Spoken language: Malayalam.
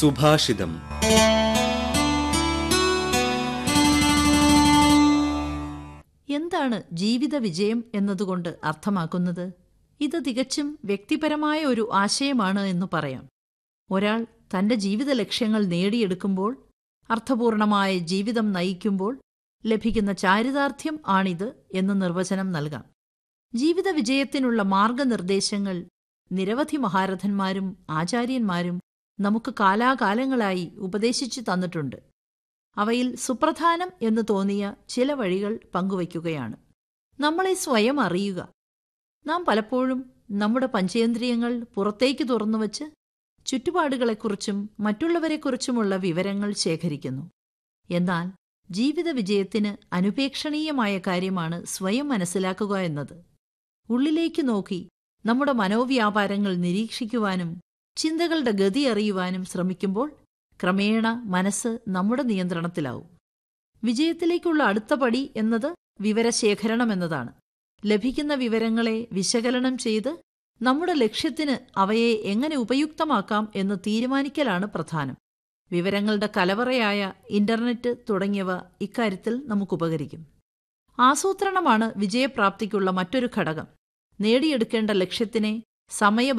സുഭാഷിതം എന്താണ് ജീവിത വിജയം എന്നതുകൊണ്ട് അർത്ഥമാക്കുന്നത് ഇത് തികച്ചും വ്യക്തിപരമായ ഒരു ആശയമാണ് എന്ന് പറയാം ഒരാൾ തന്റെ ജീവിത ലക്ഷ്യങ്ങൾ നേടിയെടുക്കുമ്പോൾ അർത്ഥപൂർണമായ ജീവിതം നയിക്കുമ്പോൾ ലഭിക്കുന്ന ചാരിതാർത്ഥ്യം ആണിത് എന്ന് നിർവചനം നൽകാം ജീവിത വിജയത്തിനുള്ള മാർഗനിർദ്ദേശങ്ങൾ നിരവധി മഹാരഥന്മാരും ആചാര്യന്മാരും നമുക്ക് കാലാകാലങ്ങളായി ഉപദേശിച്ചു തന്നിട്ടുണ്ട് അവയിൽ സുപ്രധാനം എന്ന് തോന്നിയ ചില വഴികൾ പങ്കുവയ്ക്കുകയാണ് നമ്മളെ സ്വയം അറിയുക നാം പലപ്പോഴും നമ്മുടെ പഞ്ചേന്ദ്രിയങ്ങൾ പുറത്തേക്ക് തുറന്നുവച്ച് ചുറ്റുപാടുകളെക്കുറിച്ചും മറ്റുള്ളവരെക്കുറിച്ചുമുള്ള വിവരങ്ങൾ ശേഖരിക്കുന്നു എന്നാൽ ജീവിത വിജയത്തിന് അനുപേക്ഷണീയമായ കാര്യമാണ് സ്വയം മനസ്സിലാക്കുക എന്നത് ഉള്ളിലേക്ക് നോക്കി നമ്മുടെ മനോവ്യാപാരങ്ങൾ നിരീക്ഷിക്കുവാനും ചിന്തകളുടെ ഗതി അറിയുവാനും ശ്രമിക്കുമ്പോൾ ക്രമേണ മനസ്സ് നമ്മുടെ നിയന്ത്രണത്തിലാവും വിജയത്തിലേക്കുള്ള അടുത്ത പടി എന്നത് വിവരശേഖരണം എന്നതാണ് ലഭിക്കുന്ന വിവരങ്ങളെ വിശകലനം ചെയ്ത് നമ്മുടെ ലക്ഷ്യത്തിന് അവയെ എങ്ങനെ ഉപയുക്തമാക്കാം എന്ന് തീരുമാനിക്കലാണ് പ്രധാനം വിവരങ്ങളുടെ കലവറയായ ഇന്റർനെറ്റ് തുടങ്ങിയവ ഇക്കാര്യത്തിൽ നമുക്കുപകരിക്കും ആസൂത്രണമാണ് വിജയപ്രാപ്തിക്കുള്ള മറ്റൊരു ഘടകം നേടിയെടുക്കേണ്ട ലക്ഷ്യത്തിനെ സമയ